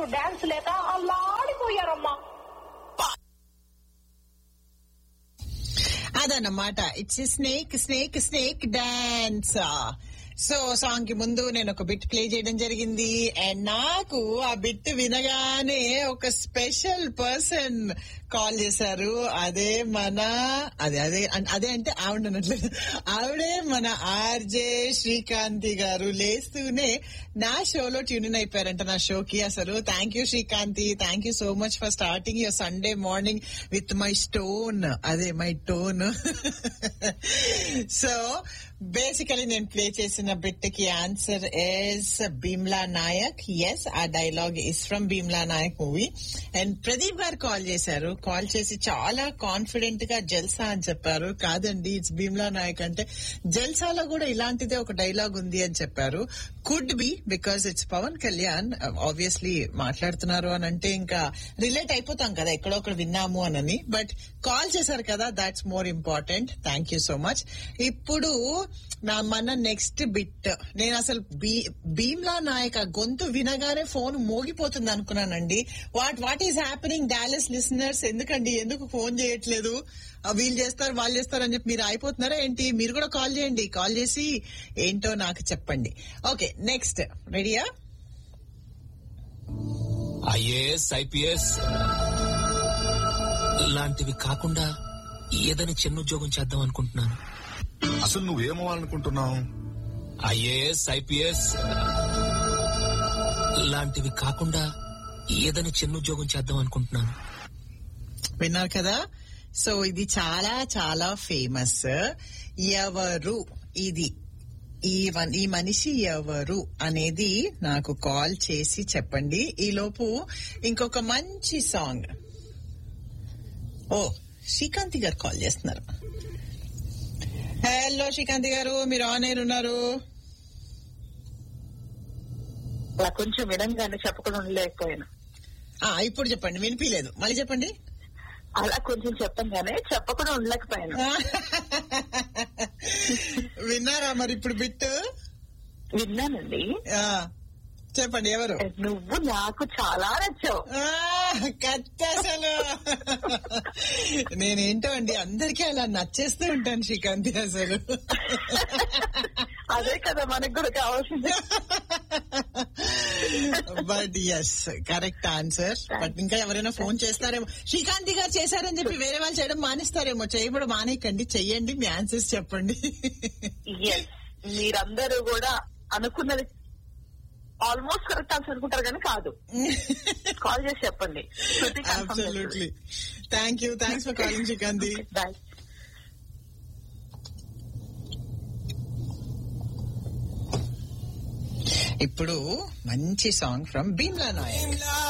dance లేక అల్లాడిపోయారమ్మా అదన్నమాట it's snake snake snake dance so song కి ముందు నేను ఒక బిట్ ప్లే చేయడం జరిగింది అండ్ నాకు ఆ బిట్ వినగానే ఒక స్పెషల్ పర్సన్ కాల్ చేశారు అదే మన అదే అదే అన్- అదే అంటే ఆవిడ అనట్లేదు ఆవిడే మన ఆర్జే శ్రీకాంతి గారు లేస్తూనే నా షోలో ట్యూన్ ఇన్ అయిపోయారంట నా షోకి అసలు thank you Srikanthi thank you so much for starting your Sunday morning with my stone అదే మై టోన్ సో బేసికలీ నేను ప్లే చేసిన బిట్ కి answer is Bheemla Nayak yes ఆ dialogue is from Bheemla Nayak movie and Pradeep గారు కాల్ చేశారు కాల్ చేసి చాలా కాన్ఫిడెంట్ గా జల్సా అని చెప్పారు కాదండి ఇట్స్ భీమ్లా నాయక్ అంటే జల్సాలో కూడా ఇలాంటిదే ఒక డైలాగ్ ఉంది అని చెప్పారు could be because it's Pawan Kalyan obviously మాట్లాడుతున్నారు అని అంటే ఇంకా రిలేట్ అయిపోతాం కదా ఎక్కడో ఒకటి విన్నాము అనని బట్ కాల్ చేశారు కదా that's more important thank you so much ఇప్పుడు నా మన నెక్స్ట్ బిట్ నేను అసలు బీ- భీమ్లా నాయక్ ఆ గొంతు వినగానే ఫోన్ మోగిపోతుంది అనుకున్నానండి what what is happening Dallas listeners ఎందుకండి ఎందుకు ఫోన్ చేయట్లేదు ఆ, వీళ్ళు చేస్తారు వాళ్ళు చేస్తారు అని చెప్పి మీరు అయిపోతున్నారా ఏంటి మీరు కూడా కాల్ చేయండి కాల్ చేసి ఏంటో నాకు చెప్పండి ఓకే నెక్స్ట్ రెడీయా ఐఏఎస్ ఐపీఎస్ లాంటివి కాకుండా ఏదైనా చిన్న ఉద్యోగం చేద్దాం అనుకుంటున్నాను అసలు నువ్వేమవ్వాలనుకుంటున్నావు ఐఏఎస్ ఐపీఎస్ లాంటివి కాకుండా ఏదైనా చిన్న ఉద్యోగం చేద్దాం అనుకుంటున్నాను విన్నారు కదా సో ఇది చాలా చాలా ఫేమస్ ఎవరు ఇది ఈ వన్- ఈ మనిషి ఎవరు అనేది నాకు కాల్ చేసి చెప్పండి ఈ లోపు ఇంకొక మంచి సాంగ్ ఓ శ్రీకాంతి గారు కాల్ చేస్తున్నారు హలో శ్రీకాంతి గారు మీరు ఆన్ ఎయిర్ ఉన్నారు అలా కొంచెం వినంగానే చెప్పకుండా ఉండలేకపోయాను ఆ, ఇప్పుడు చెప్పండి వినిపించలేదు మళ్ళీ చెప్పండి అలా కొంచెం చెప్పంగానే చెప్పకుండా ఉండలేకపోయాను విన్నారా మరి ఇప్పుడు బిట్టు విన్నానండి ఆ, చెప్పండి ఎవరు నువ్వు నాకు చాలా నచ్చావు ఆ, కత్తి అసలు నేనేంటో అండి అందరికీ అలా నచ్చేస్తూ ఉంటాను శ్రీకాంతి అసలు అదే కదా మనకు కూడా కావాల్సింది but yes correct answer but ఇంకా ఎవరైనా ఫోన్ చేస్తారేమో శ్రీకాంతి గారు చేశారని చెప్పి వేరే వాళ్ళు చేయడం మానేస్తారేమో చేయడం మానేయకండి చెయ్యండి మీ ఆన్సర్స్ చెప్పండి ఎస్ మీరందరూ కూడా అనుకున్నది ఆల్మోస్ట్ కరెక్ట్ ఆన్సర్ అనుకుంటారు కానీ కాదు కాల్ చేసి చెప్పండి Shruti absolutely thank you thanks for calling Srikanthi bye ఇప్పుడు మంచి సాంగ్ ఫ్రమ్ భీమ్లా నాయక్